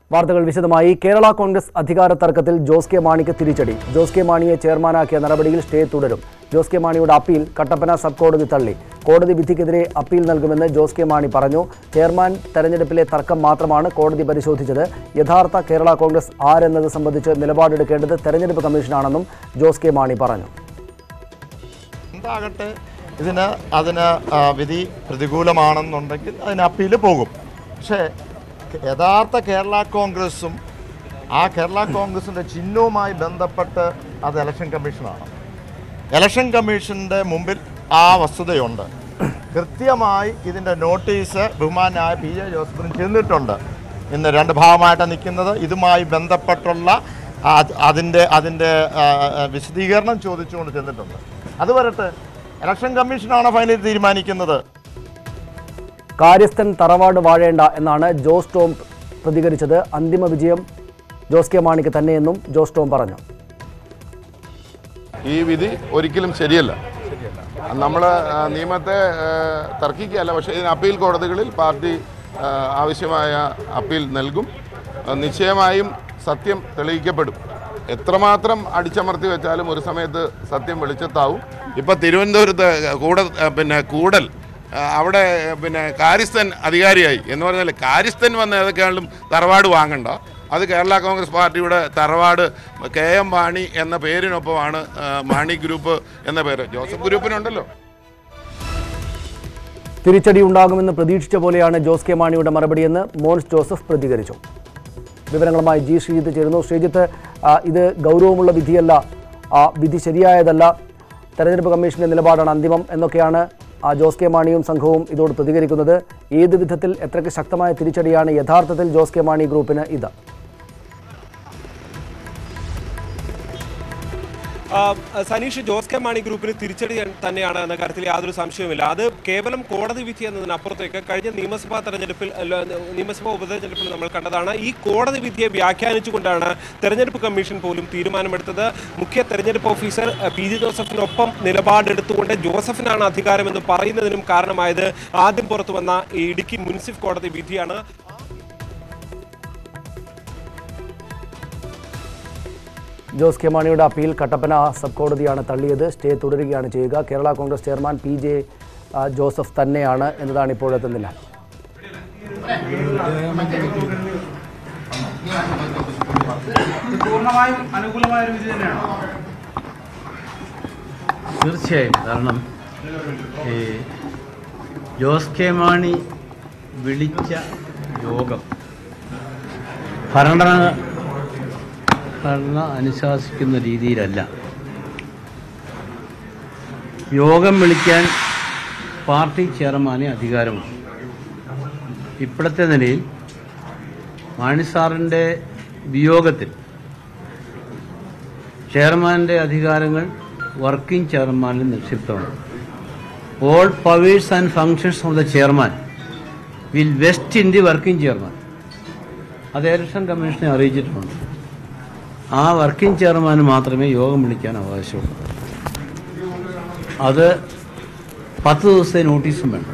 വാർത്തകൾ വിശദമായി കേരള കോൺഗ്രസ് അധികാര തർക്കത്തിൽ ജോസ് കെ മാണിക്ക് തിരിച്ചടി ജോസ് കെ മാണിയെ ചെയർമാനാക്കിയ നടപടിയിൽ സ്റ്റേ തുടരും ജോസ് കെ മാണിയുടെ അപ്പീൽ കട്ടപ്പന സബ് കോടതി തള്ളി കോടതി വിധിക്കെതിരെ അപ്പീൽ നൽകുമെന്ന് ജോസ് കെ മാണി പറഞ്ഞു ചെയർമാൻ തെരഞ്ഞെടുപ്പിലെ തർക്കം മാത്രമാണ് കോടതി പരിശോധിച്ചത് യഥാർത്ഥ കേരള കോൺഗ്രസ് ആരെന്നത് സംബന്ധിച്ച് നിലപാടെടുക്കേണ്ടത് തെരഞ്ഞെടുപ്പ് കമ്മീഷനാണെന്നും ജോസ് കെ മാണി പറഞ്ഞു എന്താകട്ടെ ഇതിന് അതിന് ആ, വിധി പ്രതികൂലമാണെന്നുണ്ടെങ്കിൽ അതിന് അപ്പീൽ പോകും പക്ഷേ യഥാർത്ഥ കേരള കോൺഗ്രസും ആ കേരള കോൺഗ്രസിൻ്റെ ചിഹ്നവുമായി ബന്ധപ്പെട്ട് അത് ഇലക്ഷൻ കമ്മീഷനാണ് ഇലക്ഷൻ കമ്മീഷൻ്റെ മുമ്പിൽ ആ വസ്തുതയുണ്ട് കൃത്യമായി ഇതിൻ്റെ നോട്ടീസ് ബഹുമാനായ പി ജെ ജോസഫിന് ചെന്നിട്ടുണ്ട് ഇന്ന് രണ്ട് ഭാഗമായിട്ടാണ് നിൽക്കുന്നത് ഇതുമായി ബന്ധപ്പെട്ടുള്ള ആ- അതിൻ്റെ അതിൻ്റെ ആ, ആ, വിശദീകരണം ചോദിച്ചുകൊണ്ട് ചെന്നിട്ടുണ്ട് അത് വരട്ടെ ഇലക്ഷൻ കമ്മീഷനാണ് ഫൈനൽ തീരുമാനിക്കുന്നത് കാര്യസ്ഥൻ തറവാട് വാഴേണ്ട എന്നാണ് ജോസ് ടോം പ്രതികരിച്ചത് അന്തിമ വിജയം ജോസ് കെ മാണിക്ക് തന്നെയെന്നും ജോസ് ടോം പറഞ്ഞു ഈ വിധി ഒരിക്കലും ശരിയല്ല നമ്മൾ നിയമത്തെ ആ, തർക്കിക്കുകയല്ല പക്ഷേ ഇതിന് അപ്പീൽ കോടതികളിൽ പാർട്ടി ആ, ആവശ്യമായ അപ്പീൽ നൽകും ആ, നിശ്ചയമായും സത്യം തെളിയിക്കപ്പെടും എത്രമാത്രം അടിച്ചമർത്തി വെച്ചാലും ഒരു സമയത്ത് സത്യം വെളിച്ചത്താവും ഇപ്പം തിരുവനന്തപുരത്ത് കൂട ആ, പിന്നെ കൂടൽ ആ, അവിടെ പിന്നെ കാര്യസ്ഥൻ അധികാരിയായി എന്ന് പറഞ്ഞാൽ കാര്യസ്ഥൻ വന്ന് ഏതൊക്കെയാണെങ്കിലും തറവാട് വാങ്ങണ്ട അത് കേരള കോൺഗ്രസ് പാർട്ടിയുടെ തറവാട് കെ എം മാണി എന്ന പേരിനൊപ്പമാണ് ആ, മാണി ഗ്രൂപ്പ് എന്ന പേര് ജോസഫ് ഗ്രൂപ്പിനുണ്ടല്ലോ തിരിച്ചടി ഉണ്ടാകുമെന്ന് പ്രതീക്ഷിച്ച പോലെയാണ് ജോസ് കെ മാണിയുടെ മറുപടിയെന്ന് മോൻസ് ജോസഫ് പ്രതികരിച്ചു വിവരങ്ങളുമായി ജി ശ്രീജിത്ത് ചേരുന്നു ശ്രീജിത്ത് ആ, ഇത് ഗൗരവമുള്ള വിധിയല്ല ആ, വിധി ശരിയായതല്ല തെരഞ്ഞെടുപ്പ് കമ്മീഷന്റെ നിലപാടാണ് അന്തിമം എന്നൊക്കെയാണ് ആ, ജോസ് കെ മാണിയും സംഘവും ഇതോട് പ്രതികരിക്കുന്നത് ഏത് വിധത്തിൽ എത്രയ്ക്ക് ശക്തമായ തിരിച്ചടിയാണ് യഥാർത്ഥത്തിൽ ജോസ് കെ മാണി ഗ്രൂപ്പിന് ഇത് ആ, സനീഷ് ജോസ് കെ മാണി ഗ്രൂപ്പിന് തിരിച്ചടി തന്നെയാണ് എന്ന കാര്യത്തിൽ യാതൊരു സംശയവുമില്ല അത് കേവലം കോടതി വിധി എന്നതിനപ്പുറത്തേക്ക് കഴിഞ്ഞ നിയമസഭാ തെരഞ്ഞെടുപ്പിൽ അല്ല, നിയമസഭാ ഉപതെരഞ്ഞെടുപ്പിൽ നമ്മൾ കണ്ടതാണ് ഈ കോടതി വിധിയെ വ്യാഖ്യാനിച്ചുകൊണ്ടാണ് തെരഞ്ഞെടുപ്പ് കമ്മീഷൻ പോലും തീരുമാനമെടുത്തത് മുഖ്യ തെരഞ്ഞെടുപ്പ് ഓഫീസർ അഹ്, പി ജി ജോസഫിനൊപ്പം നിലപാടെടുത്തുകൊണ്ട് ജോസഫിനാണ് അധികാരമെന്ന് പറയുന്നതിനും കാരണമായത് ആദ്യം പുറത്തു വന്ന ഈ ഇടുക്കി മുനിസിഫ് കോടതി വിധിയാണ് ജോസ് കെ മാണിയുടെ അപ്പീൽ കട്ടപ്പന സബ് കോടതിയാണ് തള്ളിയത് സ്റ്റേ തുടരുകയാണ് ചെയ്യുക Kerala Congress chairman P J ആ, ജോസഫ് തന്നെയാണ് എന്നതാണ് ഇപ്പോഴത്തെ നില പൂർണ്ണമായും അനുകൂലമായ ഒരു വിധി തന്നെയാണ് തീർച്ചയായും കാരണം ഈ ജോസ് കെ മാണി വിളിച്ച യോഗം ഭരണ ഭരണ അനുശാസിക്കുന്ന രീതിയിലല്ല യോഗം വിളിക്കാൻ പാർട്ടി ചെയർമാനെ അധികാരമുണ്ട് ഇപ്പോഴത്തെ നിലയിൽ മാണി സാറിൻ്റെ വിയോഗത്തിൽ ചെയർമാൻ്റെ അധികാരങ്ങൾ വർക്കിംഗ് ചെയർമാനിൽ നിക്ഷിപ്തമാണ് all powers and functions of the chairman will vest in the working chairman അത് ഇലക്ഷൻ കമ്മീഷനെ അറിയിച്ചിട്ടുണ്ട് ആ വർക്കിംഗ് ചെയർമാന് മാത്രമേ യോഗം വിളിക്കാൻ അവകാശമുള്ളൂ അത് പത്ത് ദിവസത്തെ നോട്ടീസും വേണം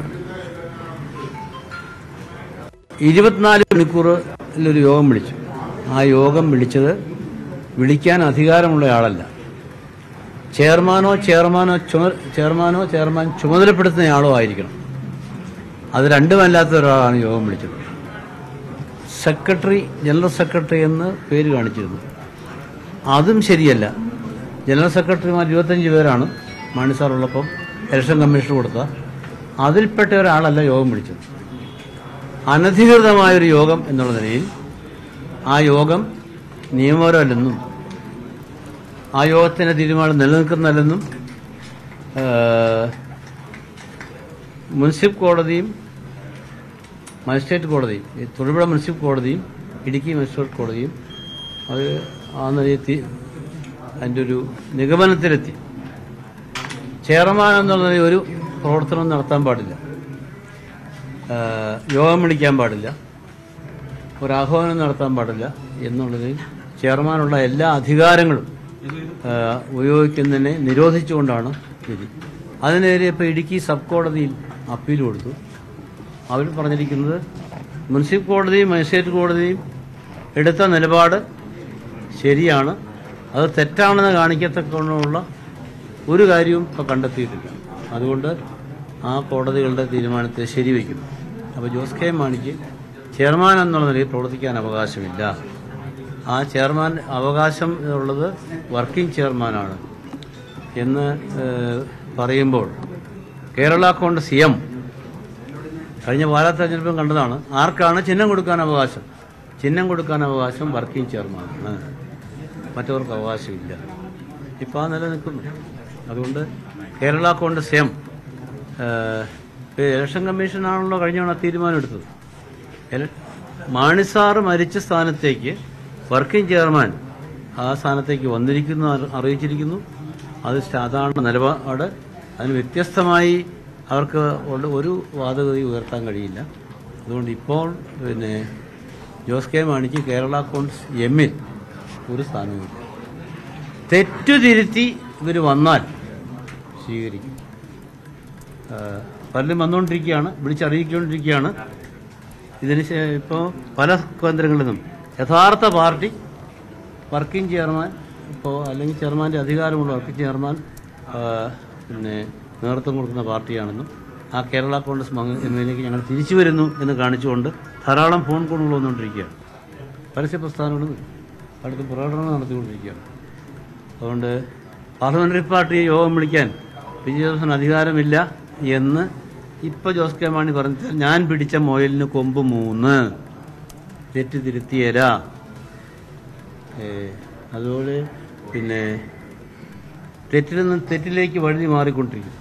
ഇരുപത്തിനാല് മണിക്കൂറിലൊരു യോഗം വിളിച്ചു ആ യോഗം വിളിച്ചത് വിളിക്കാൻ അധികാരമുള്ള ആളല്ല ചെയർമാനോ ചെയർമാനോ ചുമ ചെയർമാനോ ചെയർമാൻ ചുമതലപ്പെടുത്തുന്നയാളോ ആയിരിക്കണം അത് രണ്ടുമല്ലാത്ത ഒരാളാണ് യോഗം വിളിച്ചത് സെക്രട്ടറി ജനറൽ സെക്രട്ടറി എന്ന് പേര് കാണിച്ചിരുന്നു അതും ശരിയല്ല ജനറൽ സെക്രട്ടറിമാർ ഇരുപത്തഞ്ച് പേരാണ് മാണി സാർ ഉള്ളപ്പം ഇലക്ഷൻ കമ്മീഷൻ കൊടുത്ത അതിൽപ്പെട്ട ഒരാളല്ല യോഗം വിളിച്ചത് അനധികൃതമായൊരു യോഗം എന്നുള്ള നിലയിൽ ആ യോഗം നിയമപരമല്ലെന്നും ആ യോഗത്തിൻ്റെ തീരുമാനം നിലനിൽക്കുന്നതല്ലെന്നും ഏഹ്, മുനിസിപ്പൽ കോടതിയും മജിസ്ട്രേറ്റ് കോടതിയും ഈ തൊടുപുഴ മുനിസിപ്പൽ കോടതിയും ഇടുക്കി മജിസ്ട്രേറ്റ് കോടതിയും അത് ആ നിലയിൽ തി- അതിൻ്റെ ഒരു നിഗമനത്തിലെത്തി ചെയർമാൻ എന്നുള്ള നിലയിൽ ഒരു പ്രവർത്തനം നടത്താൻ പാടില്ല ഏഹ്, യോഗം വിളിക്കാൻ പാടില്ല ഒരാഹ്വാനം നടത്താൻ പാടില്ല എന്നുള്ളതിൽ ചെയർമാനുള്ള എല്ലാ അധികാരങ്ങളും ഏഹ്, ഉപയോഗിക്കുന്നതിനെ നിരോധിച്ചുകൊണ്ടാണ് വിധി അതിനെതിരെ ഇപ്പോൾ ഇടുക്കി സബ് കോടതിയിൽ അപ്പീൽ കൊടുത്തു അവർ പറഞ്ഞിരിക്കുന്നത് മുനിസിപ്പൽ കോടതിയും മജിസ്ട്രേറ്റ് കോടതിയും എടുത്ത നിലപാട് ശരിയാണ് അത് തെറ്റാണെന്ന് കാണിക്കത്തക്കൊണ്ടുള്ള ഒരു കാര്യവും ഇപ്പോൾ കണ്ടെത്തിയിട്ടില്ല അതുകൊണ്ട് ആ കോടതികളുടെ തീരുമാനത്തെ ശരിവയ്ക്കുന്നു അപ്പോൾ ജോസ് കെ മാണിക്ക് ചെയർമാൻ എന്നുള്ള നിലയിൽ പ്രവർത്തിക്കാൻ അവകാശമില്ല ആ ചെയർമാൻ അവകാശം ഉള്ളത് വർക്കിംഗ് ചെയർമാനാണ് എന്ന് ഏഹ്, പറയുമ്പോൾ കേരള കോൺഗ്രസ് എം കഴിഞ്ഞ പാലാ തെരഞ്ഞെടുപ്പും കണ്ടതാണ് ആർക്കാണ് ചിഹ്നം കൊടുക്കാൻ അവകാശം ചിഹ്നം കൊടുക്കാൻ അവകാശം വർക്കിംഗ് ചെയർമാനാണ് മറ്റവർക്ക് അവകാശമില്ല ഇപ്പോൾ ആ നില നിൽക്കുന്നു അതുകൊണ്ട് കേരള കോൺഗ്രസ് എം ഏഹ്, ഇലക്ഷൻ കമ്മീഷനാണല്ലോ കഴിഞ്ഞ തവണ തീരുമാനം എടുത്തത് എല- മാണിസാറ് മരിച്ച സ്ഥാനത്തേക്ക് വർക്കിംഗ് ചെയർമാൻ ആ സ്ഥാനത്തേക്ക് വന്നിരിക്കുന്നു അറി- അറിയിച്ചിരിക്കുന്നു അത് സ്റ്റ- അതാണ് നിലപാട് അതിന് വ്യത്യസ്തമായി അവർക്ക് ഉള്ള ഒരു വാദഗതി ഉയർത്താൻ കഴിയില്ല അതുകൊണ്ട് ഇപ്പോൾ പിന്നെ ജോസ് കെ മാണിക്ക് കേരള കോൺഗ്രസ് എമ്മിൽ ഒരു സ്ഥാനവുമില്ല തെറ്റുതിരുത്തി ഇവർ വന്നാൽ സ്വീകരിക്കും ആ, പലരും വന്നുകൊണ്ടിരിക്കുകയാണ് വിളിച്ചറിയിക്കൊണ്ടിരിക്കുകയാണ് ഇതിന് ഇപ്പോൾ പല കേന്ദ്രങ്ങളിൽ നിന്നും യഥാർത്ഥ പാർട്ടി വർക്കിംഗ് ചെയർമാൻ ഇപ്പോൾ അല്ലെങ്കിൽ ചെയർമാൻ്റെ അധികാരമുള്ള വർക്കിംഗ് ചെയർമാൻ ആ, പിന്നെ നേതൃത്വം കൊടുക്കുന്ന പാർട്ടിയാണെന്നും ആ കേരള കോൺഗ്രസ് എമ്മിലേക്ക് ഞങ്ങൾ തിരിച്ചു വരുന്നു എന്ന് കാണിച്ചുകൊണ്ട് ധാരാളം ഫോൺ കോളുകൾ വന്നുകൊണ്ടിരിക്കുകയാണ് പരസ്യ പ്രസ്ഥാനങ്ങളും അടുത്ത് പ്രകടനം നടത്തിക്കൊണ്ടിരിക്കുകയാണ് അതുകൊണ്ട് പാർലമെന്ററി പാർട്ടി യോഗം വിളിക്കാൻ പി ജെ ജോസഫിന് അധികാരമില്ല എന്ന് ഇപ്പോൾ ജോസ് കെ മാണി പറഞ്ഞാൽ ഞാൻ പിടിച്ച മുയലിന് കൊമ്പ് മൂന്ന് തെറ്റ് തിരുത്തിയേല ഏ, അതുപോലെ പിന്നെ തെറ്റിൽ നിന്ന് തെറ്റിലേക്ക് വഴുതി മാറിക്കൊണ്ടിരിക്കും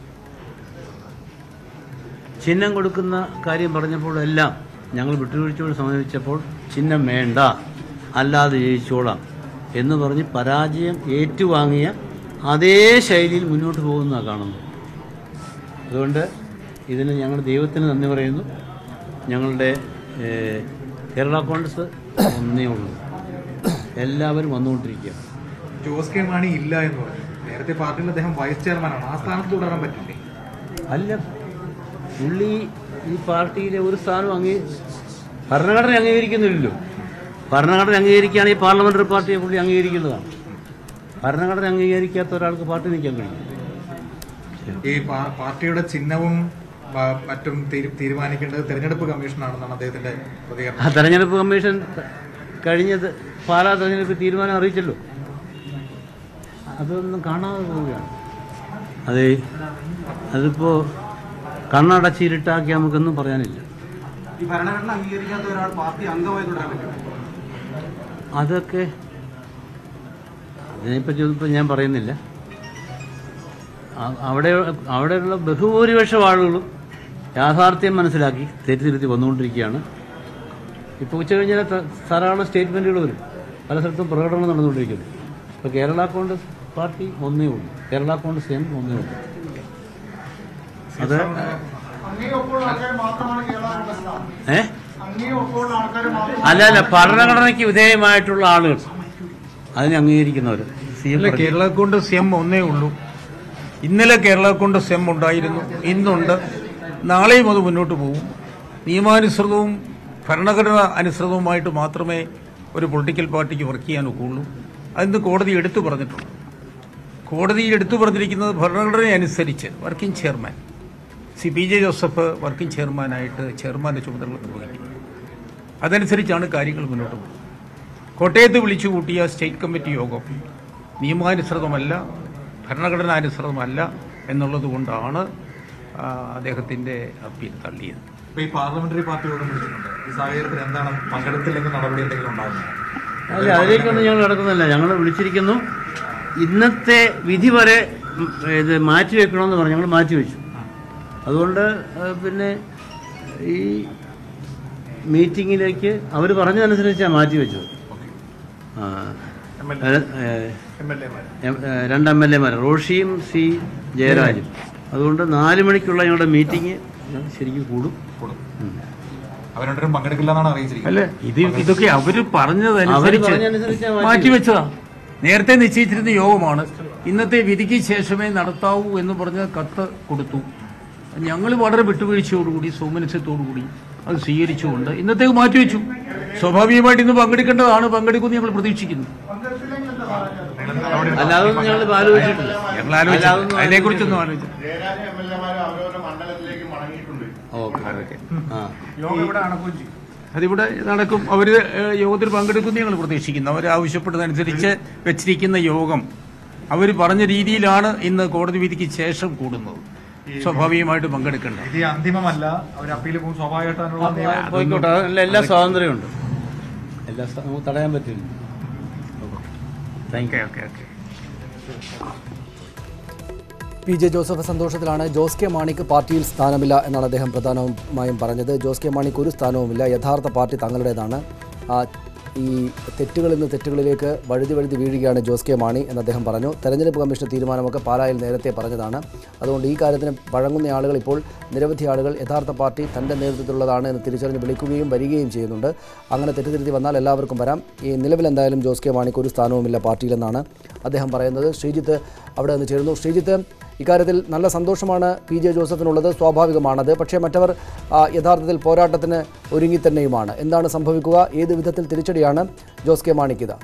ചിഹ്നം കൊടുക്കുന്ന കാര്യം പറഞ്ഞപ്പോഴെല്ലാം ഞങ്ങൾ വിട്ടുവീഴ്ചയോട് സമീപിച്ചപ്പോൾ ചിഹ്നം വേണ്ട അല്ലാതെ ജയിച്ചോളാം എന്ന് പറഞ്ഞ് പരാജയം ഏറ്റുവാങ്ങിയ അതേ ശൈലിയിൽ മുന്നോട്ട് പോകുന്നതാണ് കാണുന്നത് അതുകൊണ്ട് ഇതിന് ഞങ്ങൾ ദൈവത്തിന് നന്ദി പറയുന്നു ഞങ്ങളുടെ ഏഹ്, കേരള കോൺഗ്രസ് ഒന്നേ ഉള്ളൂ എല്ലാവരും വന്നുകൊണ്ടിരിക്കുകയാണ് ജോസ് കെ മാണി ഇല്ല എന്ന് പറഞ്ഞു നേരത്തെ പാർട്ടിയിൽ അദ്ദേഹം വൈസ് ചെയർമാനാണ് ആ സ്ഥാനത്ത് തുടരാൻ പറ്റില്ലേ അല്ല പുള്ളി ഈ പാർട്ടിയിലെ ഒരു സ്ഥാനം അംഗീ ഭരണഘടന അംഗീകരിക്കുന്നില്ലല്ലോ ഭരണഘടന അംഗീകരിക്കുകയാണെങ്കിൽ പാർലമെന്ററി പാർട്ടിയെ പുള്ളി അംഗീകരിക്കുന്നതാണ് ഭരണഘടന അംഗീകരിക്കാത്ത ഒരാൾക്ക് പാർട്ടി നിൽക്കാൻ കഴിയും ഈ പാ- പാർട്ടിയുടെ ചിഹ്നവും ആ, മറ്റും തീരു- തീരുമാനിക്കേണ്ടത് തെരഞ്ഞെടുപ്പ് കമ്മീഷനാണെന്നാണ് അദ്ദേഹത്തിന്റെ പ്രതികരണം ആ തെരഞ്ഞെടുപ്പ് കമ്മീഷൻ കഴിഞ്ഞത് പാലാ തെരഞ്ഞെടുപ്പ് തീരുമാനം അറിയിച്ചല്ലോ അതൊന്നും കാണാതെ പോവുകയാണ് അതെ അതിപ്പോ കണ്ണടച്ചിരുട്ടാക്കി നമുക്കൊന്നും പറയാനില്ല ഈ ഭരണഘടന അംഗീകരിക്കാത്ത ഒരാൾ പാർട്ടി അംഗമായി തുടരാൻ പറ്റും അതൊക്കെ അതിനെപ്പറ്റി ഇപ്പം ഞാൻ പറയുന്നില്ല അ- അവിടെ അവിടെയുള്ള ബഹുഭൂരിപക്ഷം ആളുകളും യാഥാർത്ഥ്യം മനസ്സിലാക്കി തെറ്റിദ്ധരുത്തി വന്നുകൊണ്ടിരിക്കുകയാണ് ഇപ്പോൾ ഉച്ച കഴിഞ്ഞാൽ ത- ധാരാളം സ്റ്റേറ്റ്മെൻറ്റുകൾ വരും പല സ്ഥലത്തും പ്രകടനം നടന്നുകൊണ്ടിരിക്കുന്നു ഇപ്പോൾ കേരള കോൺഗ്രസ് പാർട്ടി ഒന്നേ ഉള്ളൂ കേരള കോൺഗ്രസ് എം ഒന്നേ ഉള്ളൂ അത് ഏ അല്ല അല്ല ഭരണഘടനയ്ക്ക് വിധേയമായിട്ടുള്ള ആളുകൾ അതിനെ അംഗീകരിക്കുന്നവർ സി എം അല്ല കേരള കോൺഗ്രസ് എം ഒന്നേ ഉള്ളൂ ഇന്നലെ കേരള കോൺഗ്രസ് എം ഉണ്ടായിരുന്നു ഇന്നുണ്ട് നാളെയും അത് മുന്നോട്ട് പോകും നിയമാനുസൃതവും ഭരണഘടന അനുസൃതവുമായിട്ട് മാത്രമേ ഒരു പൊളിറ്റിക്കൽ പാർട്ടിക്ക് വർക്ക് ചെയ്യാൻ ഒക്കുള്ളൂ അതിന് കോടതി എടുത്തു പറഞ്ഞിട്ടുണ്ട് കോടതിയിൽ എടുത്തു പറഞ്ഞിരിക്കുന്നത് ഭരണഘടന അനുസരിച്ച് working chairman C P J Joseph working ചെയർമാനായിട്ട് ചെയർമാൻ്റെ ചുമതല നിർവഹിക്കും അതനുസരിച്ചാണ് കാര്യങ്ങൾ മുന്നോട്ട് പോകുന്നത് കോട്ടയത്ത് വിളിച്ചു കൂട്ടിയ സ്റ്റേറ്റ് കമ്മിറ്റി യോഗം നിയമാനുസൃതമല്ല ഭരണഘടനാനുസൃതമല്ല എന്നുള്ളത് കൊണ്ടാണ് ആ, അദ്ദേഹത്തിൻ്റെ അപ്പീൽ തള്ളിയത് ഇപ്പൊ ഈ പാർലമെന്ററി പാർട്ടി യോഗം വിളിച്ചിട്ടുണ്ട് ഈ സാഹചര്യത്തിൽ എന്താണ് പങ്കെടുത്തില്ലെങ്കിൽ നടപടി എന്തെങ്കിലും ഉണ്ടാകുന്നത് അല്ല അതിലേക്കൊന്നും ഞങ്ങൾ കിടക്കുന്നില്ല ഞങ്ങൾ വിളിച്ചിരിക്കുന്നു ഇന്നത്തെ വിധി വരെ ഉം, ഇത് മാറ്റിവെക്കണമെന്ന് പറഞ്ഞു ഞങ്ങൾ മാറ്റിവെച്ചു അതുകൊണ്ട് ആ, പിന്നെ ഈ മീറ്റിങ്ങിലേക്ക് അവർ പറഞ്ഞതനുസരിച്ചാണ് മാറ്റിവെച്ചത് ആ, ഏ, ഏ, എം- ഏ, രണ്ട് എം എൽ എമാർ റോഷിയും സി ജയരാജും അതുകൊണ്ട് നാല് മണിക്കുള്ള ഞങ്ങളുടെ മീറ്റിംഗ് ശരിക്കും കൂടും ഉം. അവരോട്ടും പങ്കെടുക്കില്ല എന്നാണ് അറിയിച്ചിരിക്കുന്നത് അല്ല ഇത് ഇതൊക്കെ അവര് അവര് പറഞ്ഞതനുസരിച്ച് പറഞ്ഞതനുസരിച്ചാ മാറ്റി മാറ്റിവെച്ചതാ നേരത്തെ നിശ്ചയിച്ചിരുന്ന യോഗമാണ് ഇന്നത്തെ വിധിക്ക് ശേഷമേ നടത്താവൂ എന്ന് പറഞ്ഞ് കത്ത് കൊടുത്തു ഞങ്ങൾ വളരെ വിട്ടുവീഴ്ചയോടുകൂടി സൗമനസ്യത്തോടുകൂടി അത് സ്വീകരിച്ചുകൊണ്ട് ഇന്നത്തേക്ക് മാറ്റിവെച്ചു സ്വാഭാവികമായിട്ട് ഇന്ന് പങ്കെടുക്കേണ്ടതാണ് പങ്കെടുക്കുമെന്ന് ഞങ്ങൾ പ്രതീക്ഷിക്കുന്നു അല്ല അതൊന്നും ഞങ്ങൾ ആലോചിച്ചിട്ടില്ല ഞങ്ങൾ ആലോചിച്ചു അതിനെക്കുറിച്ചൊന്നും ആലോചിച്ചു ഓക്കെ ഓക്കെ ആ അതിവിടെ നടക്കും അവർ യോഗത്തിൽ പങ്കെടുക്കുമെന്ന് ഞങ്ങൾ പ്രതീക്ഷിക്കുന്നു അവർ ആവശ്യപ്പെട്ടതനുസരിച്ച് വെച്ചിരിക്കുന്ന യോഗം അവർ പറഞ്ഞ രീതിയിലാണ് ഇന്ന് കോടതി വിധിക്ക് ശേഷം കൂടുന്നത് സ്വാഭാവികമായിട്ട് പങ്കെടുക്കേണ്ടത് ഇത് അന്തിമമല്ല അവർ അപ്പീൽ പോകും സ്വാഭാവികമായിട്ട് അതിനുള്ള നിയമം പോയിക്കോട്ടെ അതിനുള്ള എല്ലാ സ്വാതന്ത്ര്യമുണ്ട് എല്ലാ സ്വാ- നമുക്ക് തടയാൻ പറ്റില്ല thank you okay okay P J Joseph സന്തോഷത്തിലാണ് ജോസ് കെ മാണിക്ക് പാർട്ടിയിൽ സ്ഥാനമില്ല എന്നാണ് അദ്ദേഹം പ്രധാനമായും പറഞ്ഞത് ജോസ് കെ മാണിക്ക് ഒരു സ്ഥാനവുമില്ല യഥാർത്ഥ പാർട്ടി തങ്ങളുടേതാണ് ആ, ഈ തെറ്റുകളിൽ നിന്ന് തെറ്റുകളിലേക്ക് വഴുതി വഴുതി വീഴുകയാണ് ജോസ് കെ മാണി എന്ന് അദ്ദേഹം പറഞ്ഞു തെരഞ്ഞെടുപ്പ് കമ്മീഷൻ തീരുമാനമൊക്കെ പാലായിൽ നേരത്തെ പറഞ്ഞതാണ് അതുകൊണ്ട് ഈ കാര്യത്തിന് വഴങ്ങുന്ന ആളുകൾ ഇപ്പോൾ നിരവധി ആളുകൾ യഥാർത്ഥ പാർട്ടി തൻ്റെ നേതൃത്വത്തിലുള്ളതാണ് എന്ന് തിരിച്ചറിഞ്ഞ് വിളിക്കുകയും വരികയും ചെയ്യുന്നുണ്ട് അങ്ങനെ തെറ്റിദ്ധരുത്തി വന്നാൽ എല്ലാവർക്കും വരാം ഈ നിലവിൽ എന്തായാലും ജോസ് കെ മാണിക്ക് ഒരു സ്ഥാനവുമില്ല പാർട്ടിയിലെന്നാണ് അദ്ദേഹം പറയുന്നത് ശ്രീജിത്ത് അവിടെ നിന്ന് ചേരുന്നു ശ്രീജിത്ത് ഇക്കാര്യത്തിൽ നല്ല സന്തോഷമാണ് പി ജെ ജോസഫിനുള്ളത് സ്വാഭാവികമാണത് പക്ഷേ മറ്റവർ ആ, യഥാർത്ഥത്തിൽ പോരാട്ടത്തിന് ഒരുങ്ങി തന്നെയുമാണ് എന്താണ് സംഭവിക്കുക ഏത് വിധത്തിൽ തിരിച്ചടിയാണ് ജോസ് കെ മാണിക്കിത്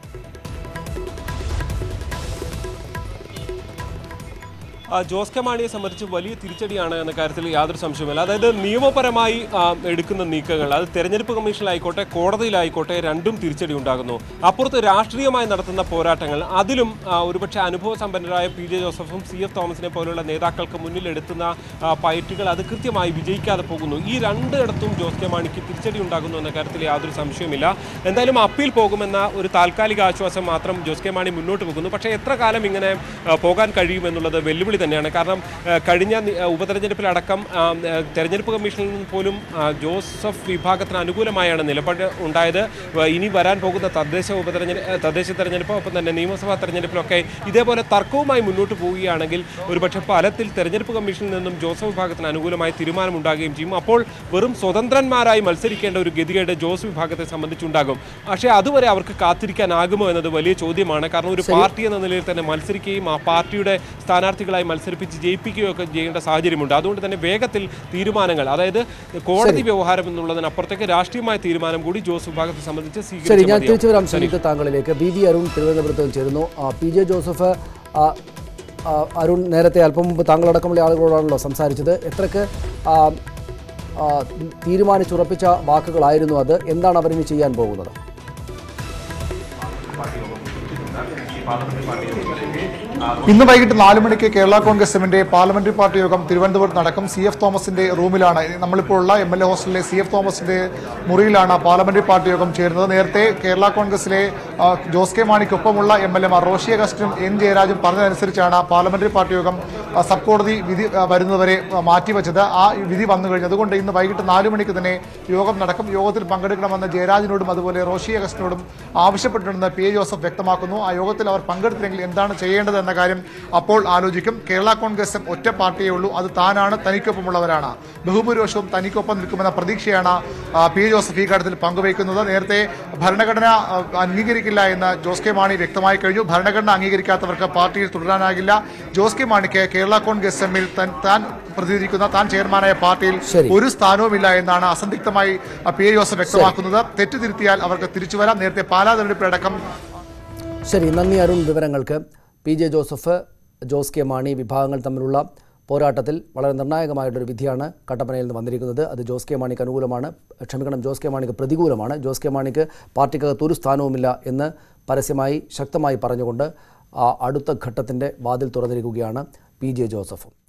ആ, ജോസ് കെ മാണിയെ സംബന്ധിച്ച് വലിയ തിരിച്ചടിയാണ് എന്ന കാര്യത്തിൽ യാതൊരു സംശയവുമില്ല അതായത് നിയമപരമായി ആ, എടുക്കുന്ന നീക്കങ്ങൾ അത് തെരഞ്ഞെടുപ്പ് കമ്മീഷനിലായിക്കോട്ടെ കോടതിയിലായിക്കോട്ടെ രണ്ടും തിരിച്ചടി ഉണ്ടാകുന്നു അപ്പുറത്ത് രാഷ്ട്രീയമായി നടത്തുന്ന പോരാട്ടങ്ങൾ അതിലും ആ, ഒരുപക്ഷെ അനുഭവ സമ്പന്നരായ പി ജെ ജോസഫും സി എഫ് തോമസിനെ പോലുള്ള നേതാക്കൾക്ക് മുന്നിലെടുത്തുന്ന ആ, ഫൈറ്റുകൾ അത് കൃത്യമായി വിജയിക്കാതെ പോകുന്നു ഈ രണ്ടിടത്തും ജോസ് കെ മാണിക്ക് തിരിച്ചടി ഉണ്ടാകുന്നു എന്ന കാര്യത്തിൽ യാതൊരു സംശയവുമില്ല എന്തായാലും അപ്പീൽ പോകുമെന്ന ഒരു താൽക്കാലിക ആശ്വാസം മാത്രം ജോസ് കെ മാണി മുന്നോട്ട് പോകുന്നു പക്ഷേ എത്ര കാലം ഇങ്ങനെ ആ, പോകാൻ കഴിയുമെന്നുള്ളത് വെല്ലുവിളി തന്നെയാണ് കാരണം ആ, കഴിഞ്ഞ നി- ആ, ഉപതെരഞ്ഞെടുപ്പിലടക്കം ആ, ആ, തെരഞ്ഞെടുപ്പ് കമ്മീഷനിൽ നിന്ന് പോലും ആ, ജോസഫ് വിഭാഗത്തിന് അനുകൂലമായാണ് നിലപാട് ഉണ്ടായത് വ- ഇനി വരാൻ പോകുന്ന തദ്ദേശ ഉപതെരഞ്ഞെടുപ്പ് തദ്ദേശ തെരഞ്ഞെടുപ്പ് ഒപ്പം തന്നെ നിയമസഭാ തെരഞ്ഞെടുപ്പിലൊക്കെ ഇതേപോലെ തർക്കവുമായി മുന്നോട്ട് പോവുകയാണെങ്കിൽ ഒരുപക്ഷെ ഫലത്തിൽ തെരഞ്ഞെടുപ്പ് കമ്മീഷനിൽ നിന്നും ജോസഫ് വിഭാഗത്തിന് അനുകൂലമായി തീരുമാനമുണ്ടാകുകയും ചെയ്യും അപ്പോൾ വെറും സ്വതന്ത്രന്മാരായി മത്സരിക്കേണ്ട ഒരു ഗതികേട് ജോസ് വിഭാഗത്തെ സംബന്ധിച്ചുണ്ടാകും പക്ഷേ അതുവരെ അവർക്ക് കാത്തിരിക്കാനാകുമോ എന്നത് വലിയ ചോദ്യമാണ് കാരണം ഒരു പാർട്ടി എന്ന നിലയിൽ തന്നെ മത്സരിക്കുകയും ആ പാർട്ടിയുടെ സ്ഥാനാർത്ഥികളായി മത്സരിപ്പിച്ച് ജയിപ്പിക്കുകയോ ഒക്കെ ചെയ്യേണ്ട സാഹചര്യമുണ്ട് അതുകൊണ്ട് തന്നെ വേഗത്തിൽ തീരുമാനങ്ങൾ അതായത് കോടതി വ്യവഹാരം എന്നുള്ളതിനപ്പുറത്തേക്ക് രാഷ്ട്രീയമായ തീരുമാനം കൂടി ജോസ് വിഭാഗത്തെ സംബന്ധിച്ച് ശരി സ്വീകരിച്ചേ ഞാൻ മതിയാവൂ. തിരിച്ചു വരാം ശ്രീജിത്ത് താങ്കളിലേക്ക് ബി വി അരുൺ തിരുവനന്തപുരത്ത് നിന്ന് ചേരുന്നു ആ, പി ജെ ജോസഫ് ആ, ആ, അരുൺ നേരത്തെ അല്പം മുമ്പ് താങ്കളടക്കമുള്ള ആളുകളോടാണല്ലോ സംസാരിച്ചത് എത്രക്ക് ആ, ആ, തീരുമാനിച്ചുറപ്പിച്ച വാക്കുകളായിരുന്നു അത് എന്താണ് അവരിനി ചെയ്യാൻ പോകുന്നത് ഇന്ന് വൈകിട്ട് നാല് മണിക്ക് കേരള കോൺഗ്രസ് എമ്മിന്റെ പാർലമെന്ററി പാർട്ടി യോഗം തിരുവനന്തപുരത്ത് നടക്കും സി എഫ് തോമസിന്റെ റൂമിലാണ് നമ്മളിപ്പോൾ ഉള്ള എം എൽ എ ഹോസ്റ്റലിലെ സി എഫ് തോമസിന്റെ മുറിയിലാണ് പാർലമെന്ററി പാർട്ടി യോഗം ചേരുന്നത് നേരത്തെ കേരള കോൺഗ്രസിലെ ആ, ജോസ് കെ മാണിക്കൊപ്പമുള്ള എം എൽ എമാർ റോഷി അഗസ്റ്റിനും എൻ ജയരാജും പറഞ്ഞതനുസരിച്ചാണ് പാർലമെന്ററി പാർട്ടി യോഗം ആ, സബ് കോടതി വിധി ആ, വരുന്നതുവരെ ആ, മാറ്റിവെച്ചത് ആ വിധി വന്നു കഴിഞ്ഞു അതുകൊണ്ട് ഇന്ന് വൈകിട്ട് നാല് മണിക്ക് തന്നെ യോഗം നടക്കും യോഗത്തിൽ പങ്കെടുക്കണമെന്ന് ജയരാജിനോടും അതുപോലെ റോഷി അഗസ്റ്റിനോടും ആവശ്യപ്പെട്ടിട്ടുണ്ടെന്ന് പി എ ജോസഫ് വ്യക്തമാക്കുന്നു ആ യോഗത്തിൽ അവർ പങ്കെടുത്തില്ലെങ്കിൽ എന്താണ് ചെയ്യേണ്ടത് എന്ന കാര്യം അപ്പോൾ ആലോചിക്കും കേരള കോൺഗ്രസ് ഒറ്റ പാർട്ടിയേ ഉള്ളൂ അത് താനാണ് തനിക്കൊപ്പമുള്ളവരാണ് ബഹുഭൂരിപക്ഷവും തനിക്കൊപ്പം നിൽക്കുമെന്ന പ്രതീക്ഷയാണ് ആ, പി എ ജോസഫ് ഈ കാര്യത്തിൽ പങ്കുവയ്ക്കുന്നത് നേരത്തെ ഭരണഘടന ആ, അംഗീകരിക്കില്ല എന്ന് ജോസ് കെ മാണി വ്യക്തമായി കഴിഞ്ഞു ഭരണഘടന അംഗീകരിക്കാത്തവർക്ക് പാർട്ടിയിൽ തുടരാനാകില്ല ജോസ് കെ മാണിക്ക് കേരള കോൺഗ്രസ് എമ്മിൽ തൻ- താൻ പ്രതിനിധിക്കുന്ന താൻ ചെയർമാനായ പാർട്ടിയിൽ ശരി. ഒരു സ്ഥാനവുമില്ല എന്നാണ് അസന്ധിഗ്ധമായി ആ, പി എ ജോസഫ് വ്യക്തമാക്കുന്നത് തെറ്റ് തിരുത്തിയാൽ അവർക്ക് തിരിച്ചു വരാം നേരത്തെ പാലാ തെരഞ്ഞെടുപ്പിലടക്കം ശരി നന്ദി അരുൺ വിവരങ്ങൾക്ക് P J Joseph Jose K Mani വിഭാഗങ്ങൾ തമ്മിലുള്ള പോരാട്ടത്തിൽ വളരെ നിർണായകമായിട്ടൊരു വിധിയാണ് കട്ടപ്പനയിൽ നിന്ന് വന്നിരിക്കുന്നത് അത് ജോസ് കെ മാണിക്ക് അനുകൂലമാണ് ക്ഷമിക്കണം ജോസ് കെ മാണിക്ക് പ്രതികൂലമാണ് ജോസ് കെ മാണിക്ക് പാർട്ടിക്കകത്ത് ഒരു സ്ഥാനവുമില്ല എന്ന് പരസ്യമായി ശക്തമായി പറഞ്ഞുകൊണ്ട് ആ അടുത്ത ഘട്ടത്തിൻ്റെ വാതിൽ തുറന്നിരിക്കുകയാണ് പി ജെ ജോസഫും